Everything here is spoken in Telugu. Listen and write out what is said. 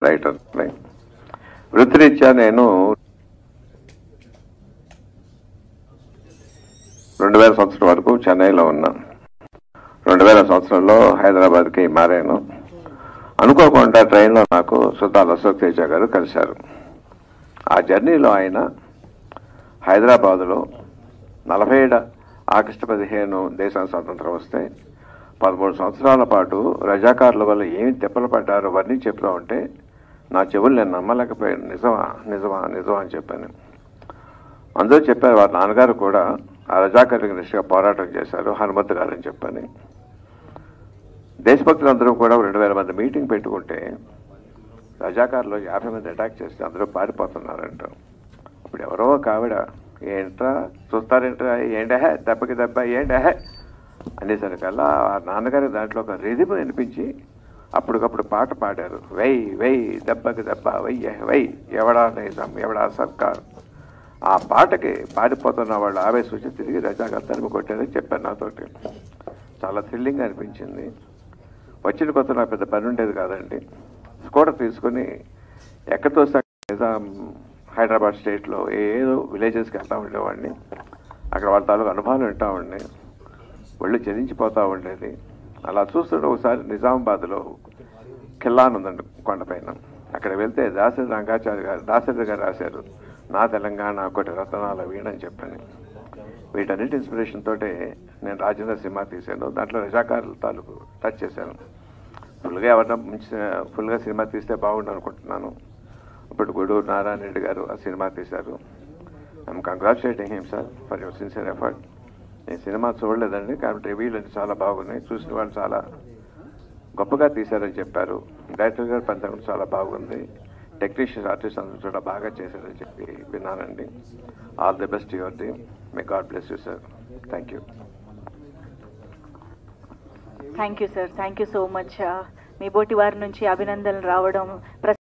రైటర్ వృత్తిరీత్యా నేను రెండు వేల సంవత్సరం వరకు చెన్నైలో ఉన్నాను రెండు వేల సంవత్సరంలో హైదరాబాద్కి మారాను అనుకోకుండా ట్రైన్లో నాకు సుల్తాన్ అశోక్ తేజ గారు కలిశారు ఆ జర్నీలో ఆయన హైదరాబాదులో నలభై ఏడు ఆగస్టు పదిహేను దేశం స్వాతంత్రం వస్తే పదమూడు సంవత్సరాల పాటు రజాకారుల వల్ల ఏమి తిప్పలు పడ్డారో అవన్నీ చెప్తా ఉంటే నా చెవులు నేను నమ్మలేకపోయాను నిజమా నిజమా నిజమా అని చెప్పాను అందరూ చెప్పారు వారి నాన్నగారు కూడా ఆ రజాకారులకు నిష్ఠగా పోరాటం చేశారు హనుమంత్ గారు అని చెప్పని దేశభక్తులందరూ కూడా రెండు వేల మంది మీటింగ్ పెట్టుకుంటే రజాకారులు యాభై మంది అటాక్ చేస్తే అందరూ పారిపోతున్నారంట ఇప్పుడు ఎవరో ఒక ఆవిడ ఏంట్రా చూస్తారేంట్రా ఏంటహే దెబ్బకి దెబ్బ ఏంటహే అనేసరికల్లా ఆ నాన్నగారి దాంట్లో ఒక రిధిమ వినిపించి అప్పటికప్పుడు పాట పాడారు వెయ్ వెయ్ దెబ్బకి దెబ్బ వెయ్య వెయ్ ఎవడా నిజం ఎవడా సర్కార్ ఆ పాటకి పాడిపోతున్న వాళ్ళు ఆవేశం వచ్చి తిరిగి రజాకారు తరిమి కొట్టారని చెప్పారు నాతోటి చాలా థ్రిల్లింగ్ అనిపించింది వచ్చిన కొత్త నాకు పెద్ద పని ఉండేది కాదండి స్కూటర్ తీసుకుని ఎక్కడ తోస్తే అక్కడ నిజాం హైదరాబాద్ స్టేట్లో ఏదో విలేజెస్కి వెళ్తా ఉండేవాడిని అక్కడ వాళ్ళ తాలూకు అనుభవాలు వింటా ఉండే ఒళ్ళు చెదించిపోతూ ఉండేది అలా చూస్తుంటే ఒకసారి నిజామాబాద్లో కిల్లా అని ఉందండి కొండపైన అక్కడ వెళ్తే దాసరి రంగాచార్య గారు దాసరి గారు రాశారు నా తెలంగాణ ఒకటి రతనాల వీణని చెప్పని వీటన్నిటి ఇన్స్పిరేషన్ తోటే నేను రాజేంద్ర సినిమా తీశాను దాంట్లో రజాకారుల తాలూకు టచ్ చేశాను ఫుల్గా ఎవరన్నా మంచి ఫుల్గా సినిమా తీస్తే బాగుండు అనుకుంటున్నాను ఇప్పుడు గూడూరు నారాయణ రెడ్డి గారు ఆ సినిమా తీశారు I'm congratulating him sir for your sincere effort నేను సినిమా చూడలేదండి కాబట్టి రివ్యూలు అన్ని చాలా బాగున్నాయి చూసిన వాళ్ళు చాలా గొప్పగా తీశారని చెప్పారు డైరెక్టర్ గారి పని కూడా చాలా బాగుంది టెక్నీషియన్స్ ఆర్టిస్ట్ అందరూ కూడా బాగా చేశారని చెప్పి విన్నానండి all the best your team may God bless you sir thank you thank you sir thank you so much మీ బోటి వారి నుంచి అభినందనలు రావడం